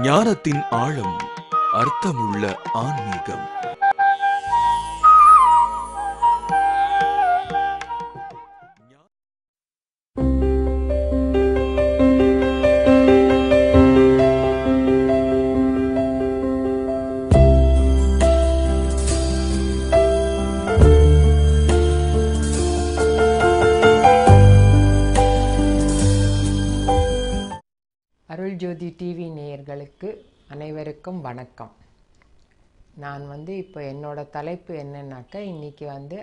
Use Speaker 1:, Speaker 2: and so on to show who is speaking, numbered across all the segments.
Speaker 1: ஞானத்தின் ஆழம் அர்த்தமுள்ள ஆன்மீகம்
Speaker 2: அருள் ஜோதி டிவி நேயர்களுக்கு அனைவருக்கும் வணக்கம் நான் வந்து இப்போ என்னோட தலைப்பு என்னன்னாக்கா இன்னைக்கு வந்து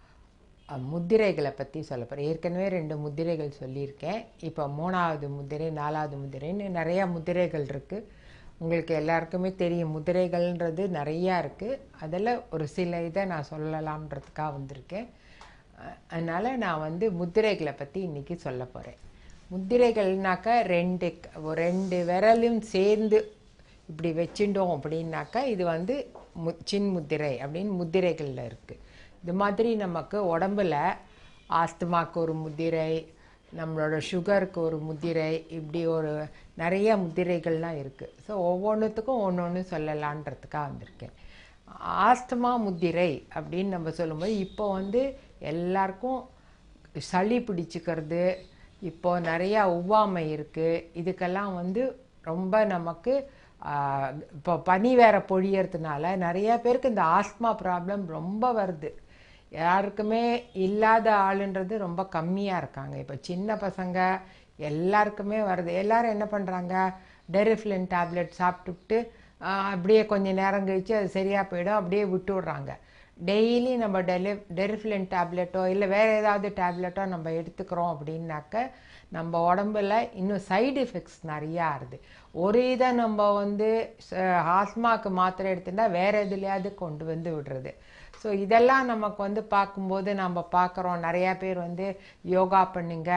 Speaker 2: அ, முத்திரைகளை பற்றி சொல்ல போகிறேன் ஏற்கனவே ரெண்டு முத்திரைகள் சொல்லியிருக்கேன் இப்போ மூணாவது முத்திரை நாலாவது முத்திரைன்னு நிறையா முத்திரைகள் இருக்குது உங்களுக்கு எல்லாருக்குமே தெரியும் முத்திரைகள்ன்றது நிறையா இருக்குது அதில் ஒரு சில இதை நான் சொல்லலாம்ன்றதுக்காக வந்திருக்கேன் அ- அதனால் நான் வந்து முத்திரைகளை பற்றி இன்றைக்கி சொல்ல போகிறேன் முத்திரைகள்னாக்கா ரெண்டு க- ஒரு ரெண்டு விரலும் சேர்ந்து இப்படி வச்சுட்டோம் அப்படின்னாக்கா இது வந்து மு சின் முத்திரை அப்படின்னு முத்திரைகளில் இருக்குது இது மாதிரி நமக்கு உடம்புல ஆஸ்துமாக்கு ஒரு முத்திரை நம்மளோட சுகருக்கு ஒரு முத்திரை இப்படி ஒரு நிறைய முத்திரைகள்லாம் இருக்குது ஸோ ஒவ்வொன்றுத்துக்கும் ஒன்று ஒன்று சொல்லலான்றதுக்காக வந்திருக்கேன் ஆஸ்துமா முத்திரை அப்படின்னு நம்ம சொல்லும்போது இப்போ வந்து எல்லாருக்கும் சளி பிடிச்சிக்கிறது இப்போ நிறையா ஒவ்வாமை இருக்குது இதுக்கெல்லாம் வந்து ரொம்ப நமக்கு ஆஹ், இப்போ பனி வேற பொழியறதுனால நிறைய பேருக்கு இந்த ஆஸ்மா ப்ராப்ளம் ரொம்ப வருது யாருக்குமே இல்லாத ஆளுன்றது ரொம்ப கம்மியாக இருக்காங்க இப்போ சின்ன பசங்க எல்லாருக்குமே வருது எல்லாரும் என்ன பண்ணுறாங்க டெரிஃப்ளின் டேப்லெட் சாப்பிட்டுட்டு ஆஹ், அப்படியே கொஞ்ச நேரம் கழிச்சு அது சரியாக போயிடும் அப்படியே விட்டு விடுறாங்க டெய்லி நம்ம டெலி டெரிஃப்ளின் டேப்லெட்டோ இல்லை வேறு ஏதாவது டேப்லெட்டோ நம்ம எடுத்துக்கிறோம் அப்படின்னாக்க நம்ம உடம்புல இன்னும் சைடு எஃபெக்ட்ஸ் நிறையா ஆகுது ஒரு இதை நம்ம வந்து ஆஸ்மாக்கு மாத்திரை எடுத்துட்டா வேறு எதுலையாவது கொண்டு வந்து விடுறது ஸோ இதெல்லாம் நமக்கு வந்து பார்க்கும்போது நம்ம பார்க்குறோம் நிறையா பேர் வந்து யோகா பண்ணுங்க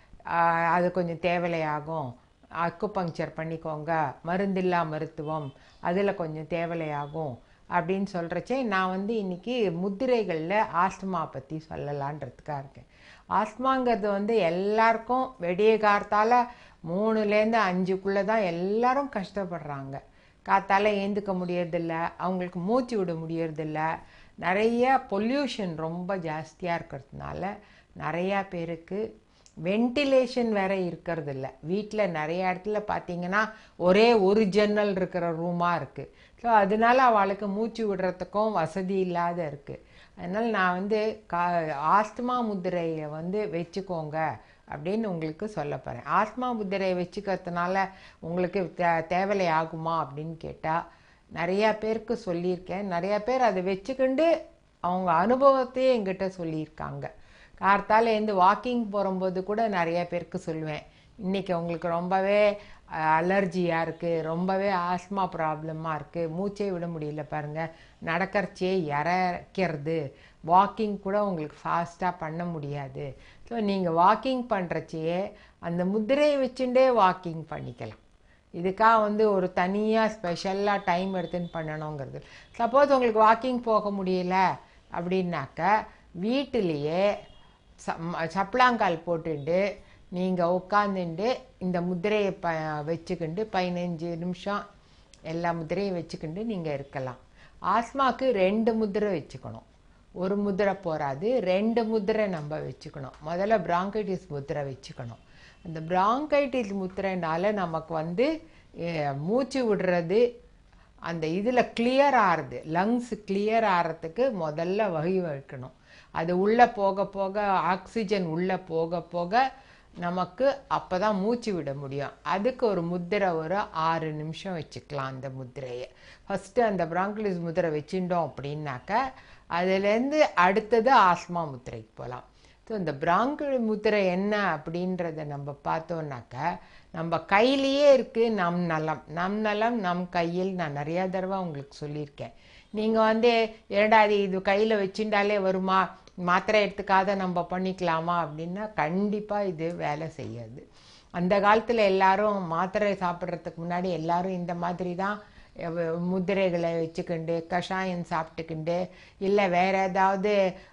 Speaker 2: ஆஹ் அது கொஞ்சம் தேவலையாகும் அக்குபங்க்சர் பண்ணிக்கோங்க மருந்தில்லா மருத்துவம் அதில் கொஞ்சம் தேவலையாகும் அப்படின்னு சொல்கிறச்சே நான் வந்து இன்னைக்கு முத்திரைகளில் ஆஸ்துமா பற்றி சொல்லலான்றதுக்காக இருக்கேன் ஆஸ்மாங்கிறது வந்து எல்லாருக்கும் வெடிய காலத்தால் மூணுலேருந்து அஞ்சுக்குள்ளே தான் எல்லாரும் கஷ்டப்படுறாங்க காத்தால ஏந்துக்க முடியறதில்ல அவங்களுக்கு மூச்சு விட முடியறதில்ல நிறைய பொல்யூஷன் ரொம்ப ஜாஸ்தியாக இருக்கிறதுனால நிறையா பேருக்கு வென்டிலேஷன் வேற இருக்கிறது இல்லை வீட்டில் நிறைய இடத்துல பார்த்தீங்கன்னா ஒரே ஒரு ஜன்னல் இருக்கிற ரூமாக இருக்குது ஸோ அதனால அவளுக்கு மூச்சு விடுறதுக்கும் வசதி இல்லாத இருக்குது அதனால் நான் வந்து கா ஆஸ்துமா முத்திரையை வந்து வச்சுக்கோங்க அப்படின்னு உங்களுக்கு சொல்ல போகிறேன் ஆஸ்துமா முத்திரையை வச்சுக்கிறதுனால உங்களுக்கு தே தேவலை ஆகுமா அப்படின்னு கேட்டால் நிறையா பேருக்கு சொல்லியிருக்கேன் நிறையா பேர் அதை வச்சுக்கிண்டு அவங்க அனுபவத்தையே என்கிட்ட சொல்லியிருக்காங்க கார்த்தால எழுந்து வாக்கிங் போகும்போது கூட நிறைய பேருக்கு சொல்லுவேன் இன்னைக்கு உங்களுக்கு ரொம்பவே அலர்ஜியாக இருக்குது ரொம்பவே ஆஸ்மா ப்ராப்ளமாக இருக்குது மூச்சே விட முடியல பாருங்கள் நடக்கிறச்சே இறக்கிறது வாக்கிங் கூட உங்களுக்கு ஃபாஸ்ட்டாக பண்ண முடியாது ஸோ நீங்கள் வாக்கிங் பண்ணுறச்சே அந்த முத்திரையை வச்சுட்டே வாக்கிங் பண்ணிக்கலாம் இதுக்காக வந்து ஒரு தனியாக ஸ்பெஷலாக டைம் எடுத்துன்னு பண்ணணுங்கிறது சப்போஸ் உங்களுக்கு வாக்கிங் போக முடியல அப்படின்னாக்க வீட்டிலேயே ச- ம- சப்பளாங்கால் போட்டுட்டு நீங்கள் உட்காந்துட்டு இந்த முத்திரையை ப வச்சுக்கிண்டு பதினஞ்சு நிமிஷம் எல்லா முத்திரையும் வச்சுக்கிண்டு நீங்கள் இருக்கலாம் ஆஸ்மாக்கு ரெண்டு முத்திரை வச்சுக்கணும் ஒரு முத்திரை போராது ரெண்டு முத்திரை நம்ம வச்சுக்கணும் முதல்ல பிராங்கைட்டிஸ் முத்திரை வச்சுக்கணும் அந்த பிராங்கைட்டிஸ் முத்திரைனால நமக்கு வந்து அஹ், மூச்சு விடுறது அந்த இதில் கிளியர் ஆறுது லங்ஸ் கிளியர் ஆகிறதுக்கு முதல்ல வகை வைக்கணும் அது உள்ளே போக போக ஆக்சிஜன் உள்ளே போக போக நமக்கு அப்போ தான் மூச்சு விட முடியும் அதுக்கு ஒரு முத்திரை ஒரு ஆறு நிமிஷம் வச்சுக்கலாம் அந்த முத்திரையை ஃபஸ்ட்டு அந்த பிராங்கிலிஸ் முத்திரை வச்சுட்டோம் அப்படின்னாக்க அதுலேருந்து அடுத்தது ஆஸ்மா முத்திரைக்கு போகலாம் ஸோ இந்த பிராங்கி முத்திரை என்ன அப்படின்றத நம்ம பார்த்தோம்னாக்க நம்ம கையிலேயே இருக்குது நம் நலம் நம் நலம் நம் கையில் நான் நிறையா தடவை உங்களுக்கு சொல்லியிருக்கேன் நீங்கள் வந்து இரண்டாவது இது கையில் வச்சுட்டாலே வருமா மாத்திரை எடுத்துக்காத நம்ம பண்ணிக்கலாமா அப்படின்னா கண்டிப்பாக இது வேலை செய்யாது அந்த காலத்தில் எல்லாரும் மாத்திரை சாப்பிட்றதுக்கு முன்னாடி எல்லாரும் இந்த மாதிரி தான் எவ- முத்திரைகளை வச்சுக்கிண்டு கஷாயம் சாப்பிட்டுக்கிண்டு இல்லை வேற ஏதாவது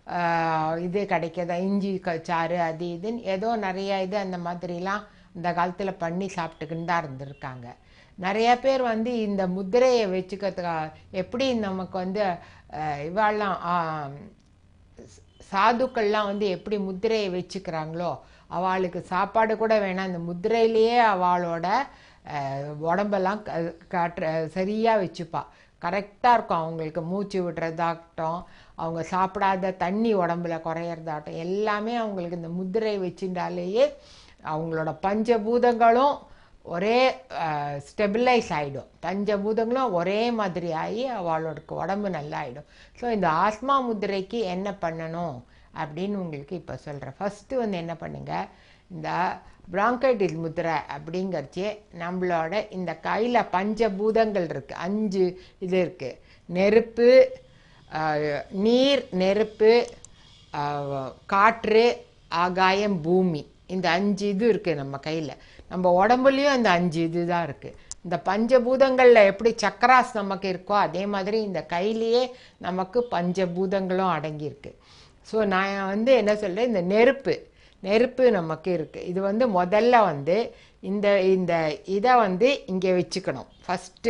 Speaker 2: ஆஹ், இது கிடைக்கிறதா இஞ்சி க சாறு அது இதுன்னு ஏதோ நிறைய இது அந்த மாதிரிலாம் இந்த காலத்தில் பண்ணி சாப்பிட்டுக்கின்னு தான் இருந்திருக்காங்க நிறைய பேர் வந்து இந்த முத்திரையை வச்சுக்கிறதுக்காக எப்படி நமக்கு வந்து அஹ், இவாள்லாம் ஆஹ், சாதுக்கள்லாம் வந்து எப்படி முத்திரையை வச்சுக்கிறாங்களோ அவளுக்கு சாப்பாடு கூட வேணாம் இந்த முத்திரையிலேயே அவளோட அஹ், உடம்பெல்லாம் க- காட்டுற சரியாக வச்சுப்பா கரெக்டாக இருக்கும் அவங்களுக்கு மூச்சு விடுறதாகட்டும் அவங்க சாப்பிடாத தண்ணி உடம்புல குறையிறதாகட்டும் எல்லாமே அவங்களுக்கு இந்த முத்திரை வச்சுட்டாலேயே அவங்களோட பஞ்சபூதங்களும் ஒரே ஸ்டெபிளைஸ் ஆகிடும் பஞ்சபூதங்களும் ஒரே மாதிரி ஆகி அவளோட உடம்பு நல்லா ஆகிடும் ஸோ இந்த ஆஸ்மா முத்திரைக்கு என்ன பண்ணணும் அப்படின்னு உங்களுக்கு இப்போ சொல்கிறேன் ஃபஸ்ட்டு வந்து என்ன பண்ணுங்க இந்த பிராங்கைட்டிஸ் முத்திரை அப்படிங்கிறச்சே நம்மளோட இந்த கையில் பஞ்சபூதங்கள் இருக்குது அஞ்சு இது இருக்குது நெருப்பு ஆஹ், நீர் நெருப்பு ஆஹ், காற்று ஆகாயம் பூமி இந்த அஞ்சு இது இருக்குது நம்ம கையில் நம்ம உடம்புலையும் இந்த அஞ்சு இது தான் இருக்குது இந்த பஞ்சபூதங்களில் எப்படி சக்கராஸ் நமக்கு இருக்கோ அதே மாதிரி இந்த கையிலேயே நமக்கு பஞ்சபூதங்களும் அடங்கியிருக்கு ஸோ நான் வந்து என்ன சொல்கிறேன் இந்த நெருப்பு நெருப்பு நமக்கு இருக்குது இது வந்து முதல்ல வந்து இந்த இந்த இதை வந்து இங்கே வச்சுக்கணும் ஃபஸ்ட்டு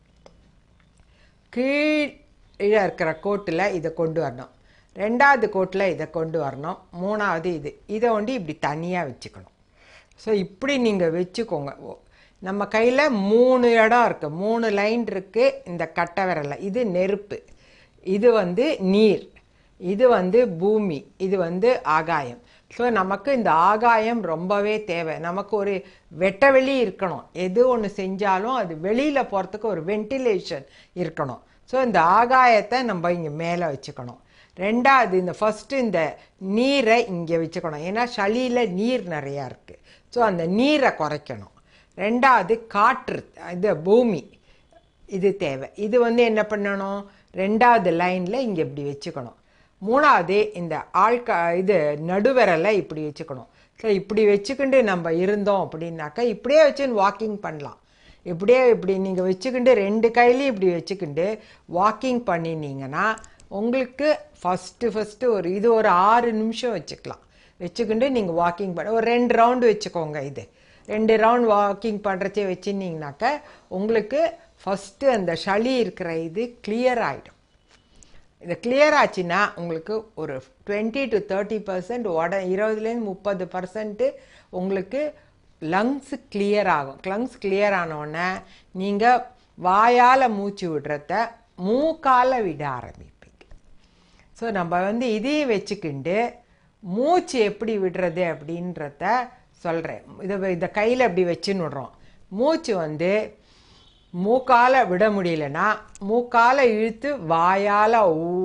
Speaker 2: கீழே இருக்கிற கோட்டில் இதை கொண்டு வரணும் ரெண்டாவது கோட்டில் இதை கொண்டு வரணும் மூணாவது இது இதை வந்து இப்படி தனியாக வச்சுக்கணும் ஸோ இப்படி நீங்கள் வச்சுக்கோங்க ஓ, நம்ம கையில் மூணு இடம் இருக்குது மூணு லைன் இருக்குது இந்த கட்டை விரல்ல இது நெருப்பு இது வந்து நீர் இது வந்து பூமி இது வந்து ஆகாயம் ஸோ நமக்கு இந்த ஆகாயம் ரொம்பவே தேவை நமக்கு ஒரு வெட்ட வெளி இருக்கணும் எது ஒன்று செஞ்சாலும் அது வெளியில் போகிறதுக்கு ஒரு வென்டிலேஷன் இருக்கணும் ஸோ இந்த ஆகாயத்தை நம்ம இங்கே மேலே வச்சுக்கணும் ரெண்டாவது இந்த ஃபஸ்ட்டு இந்த நீரை இங்கே வச்சுக்கணும் ஏன்னா சளியில் நீர் நிறையா இருக்குது ஸோ அந்த நீரை குறைக்கணும் ரெண்டாவது காற்று இது பூமி இது தேவை இது வந்து என்ன பண்ணணும் ரெண்டாவது லைனில் இங்கே இப்படி வச்சுக்கணும் மூணாவது இந்த ஆள்கா இது நடுவிரலை இப்படி வச்சுக்கணும் ஸோ இப்படி வச்சுக்கிண்டு நம்ம இருந்தோம் அப்படின்னாக்கா இப்படியே வச்சுன்னு வாக்கிங் பண்ணலாம் இப்படியே இப்படி நீங்கள் வச்சுக்கிண்டு ரெண்டு கையிலையும் இப்படி வச்சுக்கிண்டு வாக்கிங் பண்ணினீங்கன்னா உங்களுக்கு ஃபஸ்ட்டு ஃபஸ்ட்டு ஒரு இது ஒரு ஆறு நிமிஷம் வச்சுக்கலாம் வச்சுக்கிண்டு நீங்கள் வாக்கிங் பண்ண ஒரு ரெண்டு ரவுண்டு வச்சுக்கோங்க இது ரெண்டு ரவுண்ட் வாக்கிங் பண்ணுறச்சே வச்சுருந்தீங்கனாக்க உங்களுக்கு ஃபஸ்ட்டு அந்த சளி இருக்கிற இது clear ஆகிடும் இது clear ஆச்சுன்னா உங்களுக்கு ஒரு டுவெண்ட்டி டு தேர்ட்டி பர்சன்ட் உட இருபதுலேருந்து முப்பது பர்சன்ட்டு உங்களுக்கு லங்ஸ் clear ஆகும் லங்ஸ் clear ஆனோடனே நீங்கள் வாயால் மூச்சு விடுறத மூக்கால் விட ஆரம்பிப்பீங்க ஸோ நம்ம வந்து இதையும் வச்சுக்கிண்டு மூச்சு எப்படி விடுறது அப்படின்றத சொல்கிறேன் இதை இதை கையில் அப்படி வச்சுன்னு விடுறோம் மூச்சு வந்து மூக்கால் விட முடியலன்னா மூக்கால் இழுத்து வாயால்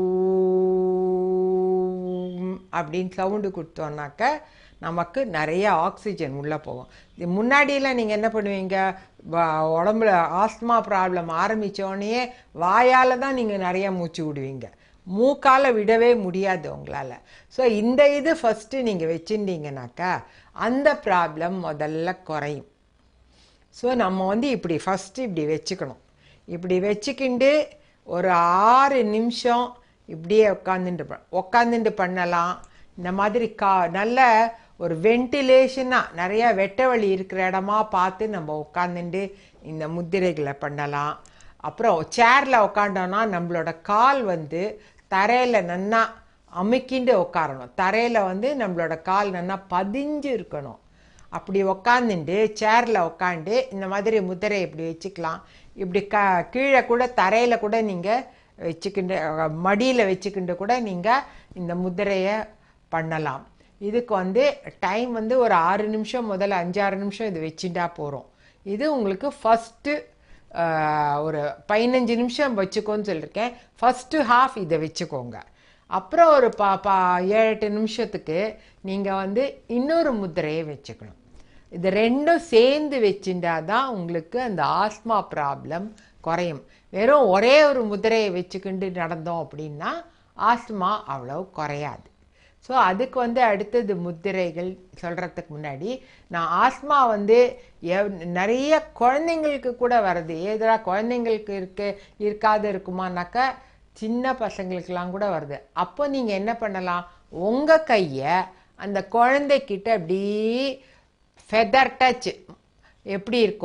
Speaker 2: ஊம் அப்படின்னு சவுண்டு கொடுத்தோன்னாக்க நமக்கு நிறைய ஆக்சிஜன் உள்ளே போகும் இது முன்னாடியெல்லாம் நீங்கள் என்ன பண்ணுவீங்க வ- உடம்புல ஆஸ்மா ப்ராப்ளம் ஆரம்பித்தோடனே வாயால் தான் நீங்கள் நிறைய மூச்சு விடுவீங்க மூக்கால் விடவே முடியாது உங்களால் ஸோ இந்த இது ஃபஸ்ட்டு நீங்கள் வச்சுருந்தீங்கனாக்கா அந்த ப்ராப்ளம் முதல்ல குறையும் ஸோ நம்ம வந்து இப்படி ஃபஸ்ட்டு இப்படி வச்சுக்கணும் இப்படி வச்சுக்கிண்டு ஒரு ஆறு நிமிஷம் இப்படியே உட்காந்துட்டு உட்காந்துட்டு பண்ணலாம் இந்த மாதிரி கா நல்ல ஒரு வென்டிலேஷனாக நிறைய வெட்ட வழி இருக்கிற இடமா பார்த்து நம்ம உட்காந்துட்டு இந்த முத்திரைகளை பண்ணலாம் அப்புறம் சேரில் உட்காந்தோன்னா நம்மளோட கால் வந்து தரையில் நன்னா அமுக்கிண்டு உட்காரணும் தரையில் வந்து நம்மளோட கால் நன்னா பதிஞ்சு இருக்கணும் அப்படி உக்காந்துட்டு சேரில் உக்காந்து இந்த மாதிரி முத்திரை இப்படி வச்சுக்கலாம் இப்படி க கீழே கூட தரையில் கூட நீங்கள் வச்சுக்கிண்டு மடியில் வச்சுக்கிண்டு கூட நீங்கள் இந்த முத்திரையை பண்ணலாம் இதுக்கு வந்து டைம் வந்து ஒரு ஆறு நிமிஷம் முதல்ல அஞ்சாறு நிமிஷம் இது வச்சுட்டா போகிறோம் இது உங்களுக்கு ஃபஸ்ட்டு ஒரு பதினஞ்சு நிமிஷம் வச்சுக்கோன்னு சொல்லியிருக்கேன் ஃபஸ்ட்டு ஹாஃப் இதை வச்சுக்கோங்க அப்புறம் ஒரு பா பா ஏழு எட்டு நிமிஷத்துக்கு நீங்கள் வந்து இன்னொரு முத்திரையை வச்சுக்கணும் இது ரெண்டும் சேர்ந்து வச்சுட்டா தான் உங்களுக்கு அந்த ஆஸ்மா ப்ராப்ளம் குறையும் வெறும் ஒரே ஒரு முத்திரையை வச்சுக்கிண்டு நடந்தோம் அப்படின்னா ஆஸ்மா அவ்வளோ குறையாது ஸோ அதுக்கு வந்து அடுத்தது முத்திரைகள் சொல்கிறதுக்கு முன்னாடி நான் ஆஸ்மா வந்து எவ் நிறைய குழந்தைங்களுக்கு கூட வருது ஏதா குழந்தைங்களுக்கு இருக்கு இருக்காது இருக்குமானாக்கா சின்ன பசங்களுக்கெல்லாம் கூட வருது அப்போ நீங்கள் என்ன பண்ணலாம் உங்கள் கையை அந்த குழந்தைக்கிட்ட அப்படி ஃபெதர் டச் எப்படி இருக்கும்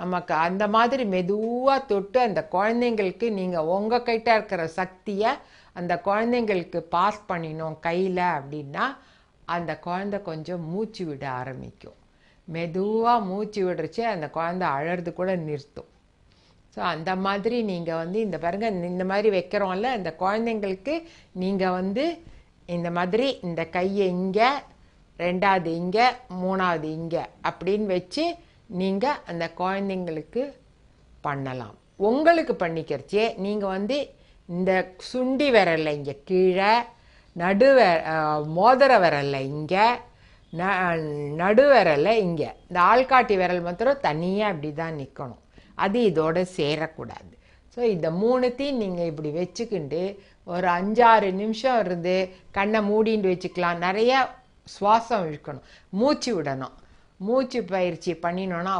Speaker 2: நமக்கு அந்த மாதிரி மெதுவாக தொட்டு அந்த குழந்தைங்களுக்கு நீங்கள் உங்கள் கிட்ட இருக்கிற சக்தியை அந்த குழந்தைங்களுக்கு பாஸ் பண்ணினோம் கையில் அப்படின்னா அந்த குழந்தை கொஞ்சம் மூச்சு விட ஆரம்பிக்கும் மெதுவாக மூச்சு விடுறச்சு அந்த குழந்தை அழறது கூட நிறுத்தும் ஸோ அந்த மாதிரி நீங்கள் வந்து இந்த பாருங்க இந்த மாதிரி வைக்கிறோம்ல அந்த குழந்தைங்களுக்கு நீங்கள் வந்து இந்த மாதிரி இந்த கையை இங்கே ரெண்டாவது இங்கே மூணாவது இங்கே அப்படின்னு வச்சு நீங்கள் அந்த குழந்தைங்களுக்கு பண்ணலாம் உங்களுக்கு பண்ணிக்கிறச்சே நீங்கள் வந்து இந்த சுண்டி விரல்ல இங்கே கீழே நடு வெ- அஹ், மோதிர விரல்ல இங்கே ந நடுவிரல்ல இங்கே இந்த ஆள்காட்டி விரல் மாத்திரம் தனியாக இப்படி தான் நிற்கணும் அது இதோட சேரக்கூடாது ஸோ இந்த மூணுத்தையும் நீங்கள் இப்படி வச்சுக்கிண்டு ஒரு அஞ்சாறு நிமிஷம் இருந்து கண்ணை மூடிண்டு வச்சுக்கலாம் நிறைய சுவாசம் இழுக்கணும் மூச்சு விடணும் மூச்சு பயிற்சி பண்ணினோன்னா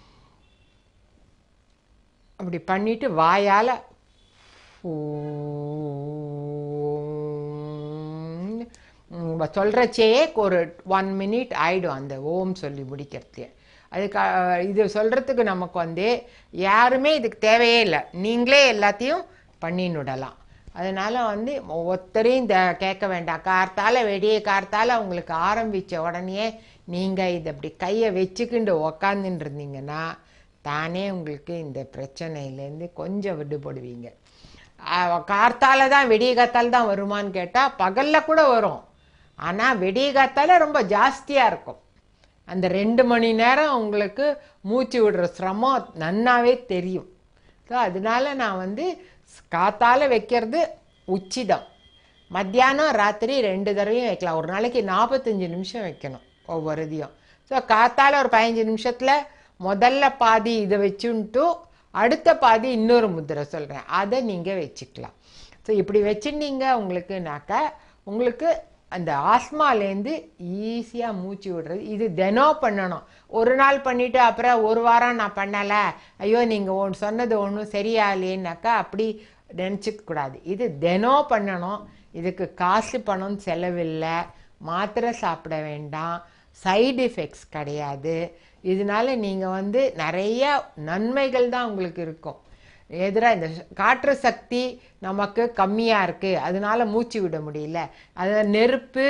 Speaker 2: அப்படி பண்ணிட்டு வாயால் சொல்கிறச்சேயே ஒரு ஒன் மினிட் ஆயிடும் அந்த ஓம் சொல்லி முடிக்கிறதுக்கு அதுக்கு அஹ், இது சொல்கிறதுக்கு நமக்கு வந்து யாருமே இதுக்கு தேவையே இல்லை நீங்களே எல்லாத்தையும் பண்ணினுடலாம் அதனால வந்து ஒருத்தரையும் இந்த கேட்க வேண்டாம் கார்த்தால வெடிய கார்த்தால உங்களுக்கு ஆரம்பித்த உடனே நீங்கள் இதை அப்படி கையை வச்சுக்கிண்டு உக்காந்துட்டு இருந்தீங்கன்னா தானே உங்களுக்கு இந்த பிரச்சனையிலேருந்து கொஞ்சம் விடுபடுவீங்க அஹ் கார்த்தால தான் வெடிய காத்தால தான் வருமான்னு கேட்டால் பகலில் கூட வரும் ஆனால் வெடிய காத்தால ரொம்ப ஜாஸ்தியாக இருக்கும் அந்த ரெண்டு மணி நேரம் உங்களுக்கு மூச்சு விடுற சிரமம் நன்னாவே தெரியும் ஸோ அதனால நான் வந்து காத்தால வைக்கிறது உச்சிதம் மத்தியானம் ராத்திரி ரெண்டு தடவையும் வைக்கலாம் ஒரு நாளைக்கு நாற்பத்தஞ்சு நிமிஷம் வைக்கணும் ஒவ்வொரு இதையும் ஸோ காத்தால ஒரு பதினஞ்சு நிமிஷத்தில் முதல்ல பாதி இதை வச்சுன்ட்டு அடுத்த பாதி இன்னொரு முத்திரை சொல்கிறேன் அதை நீங்கள் வச்சுக்கலாம் ஸோ இப்படி வச்சுட்டீங்க உங்களுக்குனாக்கா உங்களுக்கு அந்த ஆஸ்மாலேருந்து ஈஸியாக மூச்சு விடுறது இது தினம் பண்ணணும் ஒரு நாள் பண்ணிவிட்டு அப்புறம் ஒரு வாரம் நான் பண்ணலை ஐயோ நீங்கள் ஒன்று சொன்னது ஒன்றும் சரியாகலேன்னாக்கா அப்படி நினச்சிக்க கூடாது இது தினம் பண்ணணும் இதுக்கு காசு பணம் செலவில்லை மாத்திரை சாப்பிட வேண்டாம் சைடு எஃபெக்ட்ஸ் கிடையாது இதனால நீங்கள் வந்து நிறைய நன்மைகள் தான் உங்களுக்கு இருக்கும் எதிராக இந்த காற்று சக்தி நமக்கு கம்மியாக இருக்குது அதனால மூச்சு விட முடியல அது நெருப்பு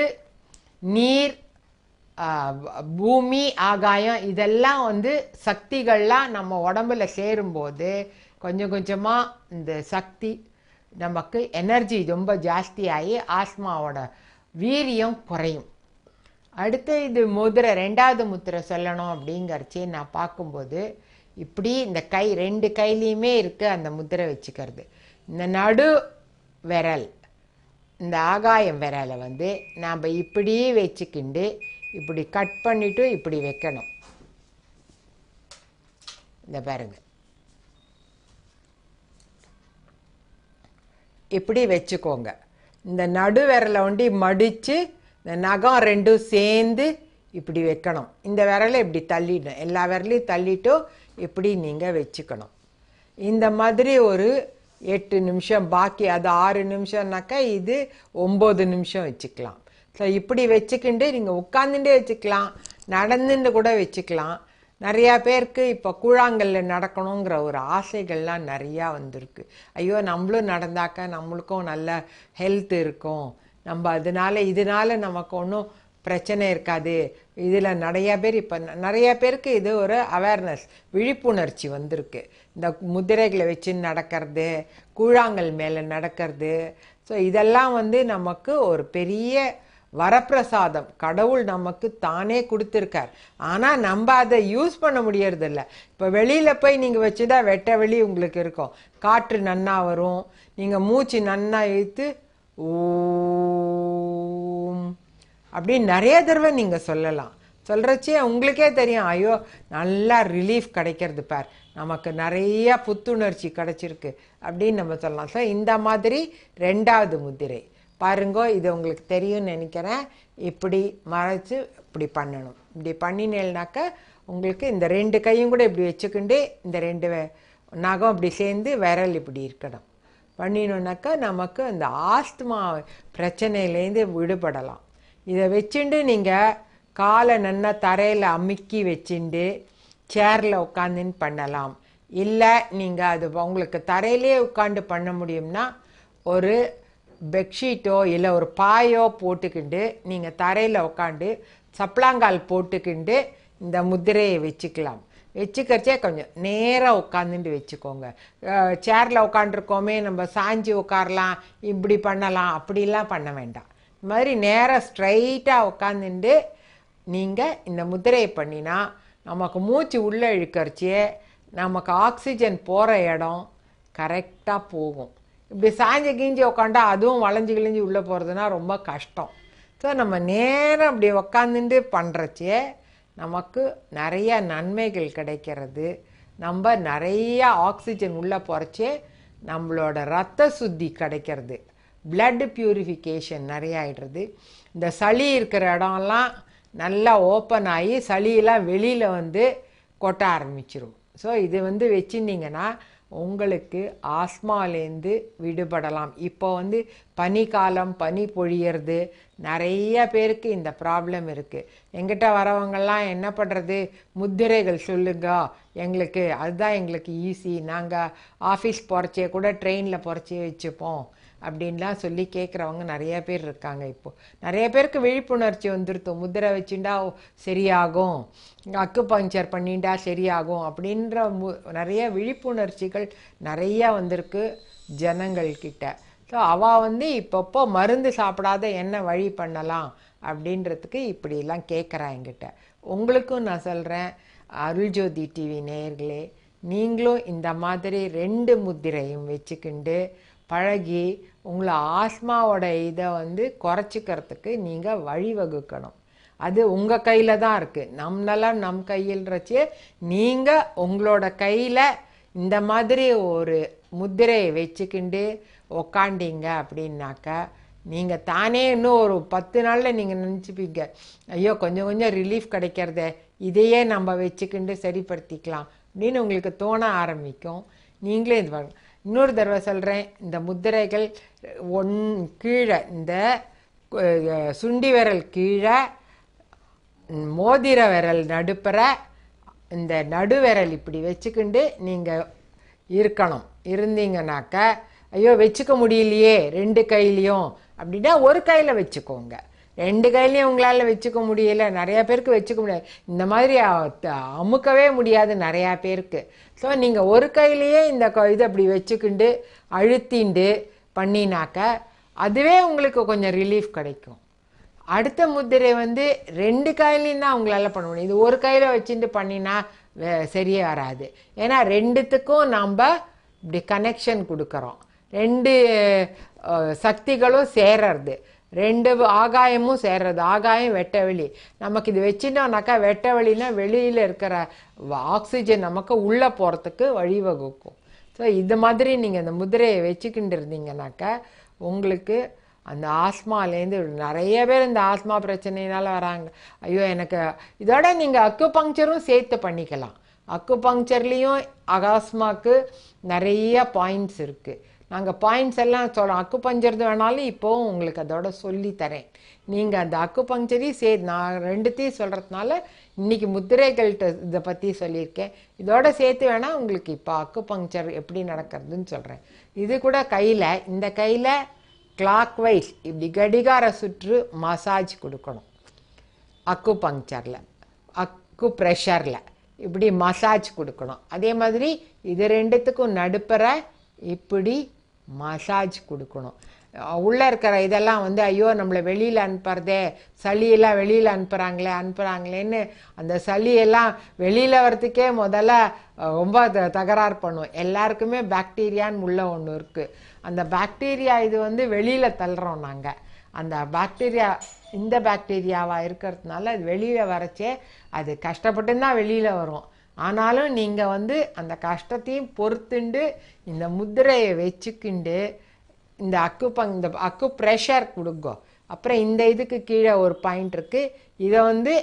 Speaker 2: நீர் ஆ, பூமி ஆகாயம் இதெல்லாம் வந்து சக்திகள்லாம் நம்ம உடம்புல சேரும்போது கொஞ்சம் கொஞ்சமாக இந்த சக்தி நமக்கு எனர்ஜி ரொம்ப ஜாஸ்தியாகி ஆஸ்மாவோட வீரியம் குறையும் அடுத்து இது முதிரை ரெண்டாவது முத்திரை சொல்லணும் அப்படிங்கறச்சே நான் பார்க்கும்போது இப்படி இந்த கை ரெண்டு கையிலையுமே இருக்கு அந்த முத்திரை வச்சுக்கிறது இந்த நடு விரல் இந்த ஆகாயம் விரலை வந்து நாம் இப்படியே வச்சுக்கிண்டு இப்படி கட் பண்ணிட்டு இப்படி வைக்கணும் இந்த பாருங்க இப்படி வச்சுக்கோங்க இந்த நடு விரலை ஒண்டி மடித்து இந்த நகம் ரெண்டும் சேர்ந்து இப்படி வைக்கணும் இந்த விரலை இப்படி தள்ளிடணும் எல்லா விரலையும் தள்ளிட்டு இப்படி நீங்கள் வச்சுக்கணும் இந்த மாதிரி ஒரு எட்டு நிமிஷம் பாக்கி அது ஆறு நிமிஷம்னாக்கா இது ஒம்பது நிமிஷம் வச்சுக்கலாம் ஸோ இப்படி வச்சுக்கிண்டு நீங்கள் உட்காந்துட்டே வச்சுக்கலாம் நடந்துட்டு கூட வச்சுக்கலாம் நிறையா பேருக்கு இப்போ கூழாங்கல்ல நடக்கணுங்கிற ஒரு ஆசைகள்லாம் நிறையா வந்திருக்கு ஐயோ நம்மளும் நடந்தாக்கா நம்மளுக்கும் நல்ல ஹெல்த் இருக்கும் நம்ம அதனால இதனால நமக்கு ஒன்றும் பிரச்சனை இருக்காது இதில் நிறைய பேர் இப்போ நிறைய பேருக்கு இது ஒரு அவேர்னஸ் விழிப்புணர்ச்சி வந்திருக்கு இந்த முதிரைகளை வச்சு நடக்கிறது கூழாங்கல் மேலே நடக்கிறது ஸோ இதெல்லாம் வந்து நமக்கு ஒரு பெரிய வரப்பிரசாதம் கடவுள் நமக்கு தானே கொடுத்துருக்கார் ஆனால் நம்ம அதை யூஸ் பண்ண முடியறதில்ல இப்போ வெளியில் போய் நீங்கள் வச்சுதா வெட்ட வெளி உங்களுக்கு இருக்கும் காற்று நன்னா வரும் நீங்கள் மூச்சு நன்னா இழுத்து ஓம் அப்படின்னு நிறைய தடவை நீங்கள் சொல்லலாம் சொல்கிறச்சே உங்களுக்கே தெரியும் ஐயோ நல்லா ரிலீஃப் கிடைக்கிறது பார் நமக்கு நிறைய புத்துணர்ச்சி கிடைச்சிருக்கு அப்படின்னு நம்ம சொல்லலாம் ஸோ இந்த மாதிரி ரெண்டாவது முத்திரை பாருங்கோ இது உங்களுக்கு தெரியும்னு நினைக்கிறேன் இப்படி மறைச்சு இப்படி பண்ணணும் இப்படி பண்ணினேல்னாக்கா உங்களுக்கு இந்த ரெண்டு கையும் கூட இப்படி வச்சுக்கிண்டு இந்த ரெண்டு வே- நகம் இப்படி சேர்ந்து விரல் இப்படி இருக்கணும் பண்ணினோன்னாக்கா நமக்கு அந்த ஆஸ்துமா பிரச்சனையிலேருந்து விடுபடலாம் இதை வச்சுண்டு நீங்கள் காலை நன்னா தரையில் அமுக்கி வச்சுண்டு சேரில் உட்காந்துன்னு பண்ணலாம் இல்லை நீங்கள் அது உங்களுக்கு தரையிலே உட்காந்து பண்ண முடியும்னா ஒரு பெட்ஷீட்டோ இல்லை ஒரு பாயோ போட்டுக்கிண்டு நீங்கள் தரையில் உட்காந்து சப்ளாங்கால் போட்டுக்கிண்டு இந்த முத்திரையை வச்சுக்கலாம் வச்சுக்கிறச்சே கொஞ்சம் நேராக உட்காந்துட்டு வச்சுக்கோங்க சேரில் உட்காந்துருக்கோமே நம்ம சாஞ்சி உட்காரலாம் இப்படி பண்ணலாம் அப்படிலாம் பண்ண வேண்டாம் இந்த மாதிரி நேராக ஸ்ட்ரைட்டாக உட்காந்துட்டு நீங்கள் இந்த முத்திரையை பண்ணினா நமக்கு மூச்சு உள்ளே இழுக்கறச்சே நமக்கு ஆக்சிஜன் போகிற இடம் கரெக்டாக போகும் இப்படி சாஞ்சு கீஞ்சி உக்காண்டா அதுவும் வளைஞ்சு கிழிஞ்சு உள்ளே போகிறதுனா ரொம்ப கஷ்டம் ஸோ நம்ம நேரம் அப்படி உக்காந்துட்டு பண்ணுறச்சே நமக்கு நிறைய நன்மைகள் கிடைக்கிறது நம்ம நிறைய ஆக்சிஜன் உள்ளே போகிறச்சே நம்மளோட ரத்த சுத்தி கிடைக்கிறது பிளட் பியூரிஃபிகேஷன் நிறைய ஆயிடுறது இந்த சளி இருக்கிற இடம்லாம் நல்லா ஓப்பன் ஆகி சளியெல்லாம் வெளியில் வந்து கொட்ட ஆரம்பிச்சிரும் ஸோ இது வந்து வச்சுருந்தீங்கன்னா உங்களுக்கு ஆஸ்மாலேருந்து விடுபடலாம் இப்போ வந்து பனிக்காலம் பனி பொழியறது நிறைய பேருக்கு இந்த ப்ராப்ளம் இருக்குது எங்கிட்ட வரவங்கெல்லாம் என்ன பண்ணுறது முத்திரைகள் சொல்லுங்க எங்களுக்கு அதுதான் எங்களுக்கு ஈஸி நாங்கள் ஆஃபீஸ் போகிறச்சே கூட ட்ரெயினில் போகிறச்சே வச்சுப்போம் அப்படின்லாம் சொல்லி கேட்குறவங்க நிறைய பேர் இருக்காங்க இப்போது நிறைய பேருக்கு விழிப்புணர்ச்சி வந்துருத்து முத்திரை வச்சுட்டா சரியாகும் அக்கு பஞ்சர் பண்ணிட்டா சரியாகும் அப்படின்ற மு நிறைய விழிப்புணர்ச்சிகள் நிறைய வந்திருக்கு ஜனங்கள்கிட்ட ஸோ அவள் வந்து இப்பப்போ மருந்து சாப்பிடாத என்ன வழி பண்ணலாம் அப்படின்றதுக்கு இப்படிலாம் கேட்குறா என்கிட்ட உங்களுக்கும் நான் சொல்கிறேன் அருள்ஜோதி டிவி நேயர்களே நீங்களும் இந்த மாதிரி ரெண்டு முத்திரையும் வச்சுக்கிண்டு பழகி உங்களை ஆஸ்மாவோட இதை வந்து குறைச்சிக்கிறதுக்கு நீங்கள் வழிவகுக்கணும் அது உங்கள் கையில் தான் இருக்குது நம் நலம் நம் கையில்றச்சே நீங்கள் உங்களோட கையில் இந்த மாதிரி ஒரு முத்திரையை வச்சுக்கிண்டு உக்காண்டிங்க அப்படின்னாக்கா நீங்கள் தானே இன்னும் ஒரு பத்து நாளில் நீங்கள் நினச்சிப்பீங்க ஐயோ கொஞ்சம் கொஞ்சம் ரிலீஃப் கிடைக்கிறதே இதையே நம்ம வச்சுக்கிண்டு சரிப்படுத்திக்கலாம் அப்படின்னு உங்களுக்கு தோண ஆரம்பிக்கும் நீங்களே இது பாருங்க இன்னொரு தடவை சொல்கிறேன் இந்த முத்திரைகள் ஒன் கீழே இந்த அஹ், சுண்டி விரல் கீழே மோதிர விரல் நடுப்புற இந்த நடுவிரல் இப்படி வச்சுக்கிண்டு நீங்கள் இருக்கணும் இருந்தீங்கனாக்க ஐயோ வச்சுக்க முடியலையே ரெண்டு கையிலையும் அப்படின்னா ஒரு கையில் வச்சுக்கோங்க ரெண்டு கையிலையும் உங்களால் வச்சுக்க முடியல நிறைய பேருக்கு வச்சுக்க முடியாது இந்த மாதிரி அ- த- அமுக்கவே முடியாது நிறையா பேருக்கு ஸோ நீங்கள் ஒரு கையிலேயே இந்த க- இதை அப்படி வச்சுக்கிண்டு அழுத்திண்டு பண்ணினாக்க அதுவே உங்களுக்கு கொஞ்சம் ரிலீஃப் கிடைக்கும் அடுத்த முத்திரை வந்து ரெண்டு கையிலையும் தான் உங்களால் பண்ண முடியும் இது ஒரு கையில் வச்சுட்டு பண்ணினா வே- சரியே வராது ஏன்னா ரெண்டுத்துக்கும் நாம் இப்படி கனெக்ஷன் கொடுக்குறோம் ரெண்டு அஹ், சக்திகளும் சேர்றது ரெண்டு ஆகாயமும் சேர்றது ஆகாயம் வெட்ட வெளி நமக்கு இது வச்சுட்டோம்னாக்கா வெட்ட வெளினா வெளியில் இருக்கிற வ- ஆக்சிஜன் நமக்கு உள்ளே போகிறதுக்கு வழிவகுக்கும் ஸோ இது மாதிரி நீங்கள் இந்த முதிரையை வச்சுக்கிட்டு இருந்தீங்கன்னாக்கா உங்களுக்கு அந்த ஆஸ்மாலேருந்து நிறைய பேர் இந்த ஆஸ்மா பிரச்சனையினால வராங்க ஐயோ எனக்கு இதோட நீங்கள் அக்கு பங்க்சரும் சேர்த்து பண்ணிக்கலாம் அக்கு பங்க்சர்லேயும் அகாஸ்மாக்கு நிறைய பாயிண்ட்ஸ் இருக்குது நாங்கள் பாயிண்ட்ஸ் எல்லாம் சொல்கிறோம் அக்கு பஞ்சர்து வேணாலும் இப்போவும் உங்களுக்கு அதோட சொல்லி தரேன் நீங்கள் அந்த அக்கு பங்க்சரையும் சே நான் ரெண்டுத்தையும் சொல்கிறதுனால இன்னைக்கு முத்திரைகள்கிட்ட இதை பற்றி சொல்லியிருக்கேன் இதோட சேர்த்து வேணால் உங்களுக்கு இப்போ அக்கு பங்க்சர் எப்படி நடக்கிறதுன்னு சொல்கிறேன் இது கூட கையில் இந்த கையில் கிளாக் வைஸ் இப்படி கடிகார சுற்று மசாஜ் கொடுக்கணும் அக்கு பங்க்சரில் அக்கு ப்ரெஷரில் இப்படி மசாஜ் கொடுக்கணும் அதே மாதிரி இது ரெண்டுத்துக்கும் நடுப்புற இப்படி மசாஜ் கொடுக்கணும் அஹ் உள்ள இருக்கிற இதெல்லாம் வந்து ஐயோ நம்மளை வெளியில் அனுப்புறதே சளியெல்லாம் வெளியில் அனுப்புகிறாங்களே அனுப்புகிறாங்களேன்னு அந்த சளியெல்லாம் வெளியில் வரத்துக்கே முதல்ல அஹ், ரொம்ப த- தகராறு பண்ணும் எல்லாருக்குமே பாக்டீரியான்னு உள்ள ஒன்று இருக்குது அந்த பாக்டீரியா இது வந்து வெளியில் தள்ளுறோம் நாங்கள் அந்த பாக்டீரியா இந்த பாக்டீரியாவாக இருக்கிறதுனால அது வெளியில் வரச்சே அது கஷ்டப்பட்டு தான் வெளியில் வரும் ஆனாலும் நீங்கள் வந்து அந்த கஷ்டத்தையும் பொறுத்துண்டு இந்த முத்திரையை வச்சுக்கிண்டு இந்த அக்கு பங் இந்த அக்கு ப்ரெஷர் கொடுங்கோ அப்புறம் இந்த இதுக்கு கீழே ஒரு பாயிண்ட் இருக்குது இதை வந்து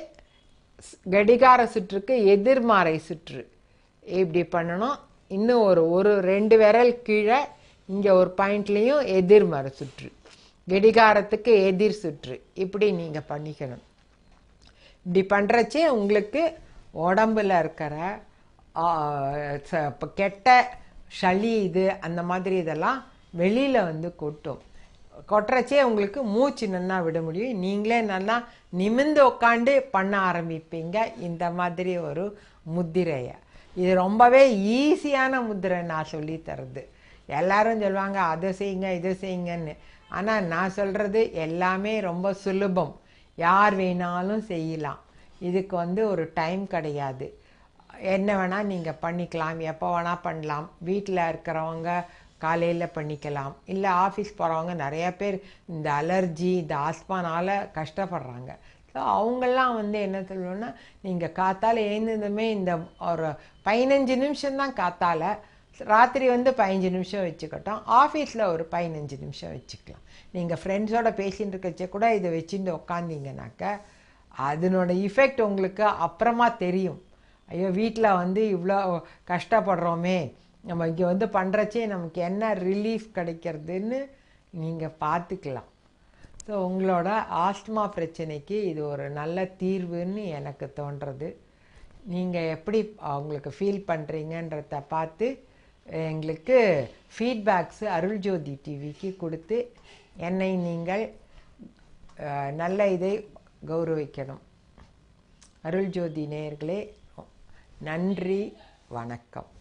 Speaker 2: ஸ்- கடிகார சுற்றுக்கு எதிர்மாறை சுற்று இப்படி பண்ணணும் இன்னும் ஒரு ஒரு ரெண்டு விரல் கீழே இங்கே ஒரு பாயிண்ட்லேயும் எதிர்மறை சுற்று கடிகாரத்துக்கு எதிர் சுற்று இப்படி நீங்கள் பண்ணிக்கணும் இப்படி பண்ணுறச்சே உங்களுக்கு உடம்புல இருக்கிற ஆ, ச- இப்ப கெட்ட சளி இது அந்த மாதிரி இதெல்லாம் வெளியில் வந்து கொட்டும் கொட்டுறச்சே உங்களுக்கு மூச்சு நல்லா விட முடியும் நீங்களே நல்லா நிமிர்ந்து உட்காந்து பண்ண ஆரம்பிப்பீங்க இந்த மாதிரி ஒரு முத்திரையை இது ரொம்பவே ஈஸியான முத்திரை நான் சொல்லி தர்றது எல்லாரும் சொல்லுவாங்க அதை செய்யுங்க இதை செய்யுங்கன்னு ஆனால் நான் சொல்கிறது எல்லாமே ரொம்ப சுலபம் யார் வேணாலும் செய்யலாம் இதுக்கு வந்து ஒரு டைம் கிடையாது என்ன வேணால் நீங்கள் பண்ணிக்கலாம் எப்போ வேணால் பண்ணலாம் வீட்டில் இருக்கிறவங்க காலையில் பண்ணிக்கலாம் இல்லை ஆஃபீஸ் போகிறவங்க நிறைய பேர் இந்த அலர்ஜி இந்த ஆஸ்மானால் கஷ்டப்படுறாங்க ஸோ அவங்கெல்லாம் வந்து என்ன சொல்லணும்னா நீங்கள் காத்தால எழுந்ததுமே இந்த ஒரு பதினஞ்சு நிமிஷம் தான் காத்தால ராத்திரி வந்து பதினஞ்சு நிமிஷம் வச்சுக்கட்டும் ஆஃபீஸில் ஒரு பதினஞ்சு நிமிஷம் வச்சுக்கலாம் நீங்கள் ஃப்ரெண்ட்ஸோட பேசிட்டு இருக்கச்சே கூட இதை வச்சுட்டு உக்காந்தீங்கனாக்க அதனோட இஃபெக்ட் உங்களுக்கு அப்புறமா தெரியும் ஐயோ வீட்டில் வந்து இவ்வளோ கஷ்டப்படுறோமே நம்ம இங்கே வந்து பண்ணுறச்சே நமக்கு என்ன ரிலீஃப் கிடைக்கிறதுன்னு நீங்கள் பார்த்துக்கலாம் ஸோ உங்களோட ஆஸ்துமா பிரச்சனைக்கு இது ஒரு நல்ல தீர்வுன்னு எனக்கு தோன்றது நீங்கள் எப்படி அவங்களுக்கு ஃபீல் பண்ணுறீங்கன்றத பார்த்து எங்களுக்கு ஃபீட்பேக்ஸு அருள்ஜோதி டிவிக்கு கொடுத்து என்னை நீங்கள் அஹ், நல்ல இதை கௌரவிக்கணும் அருள்ஜோதி நேயர்களே நன்றி வணக்கம்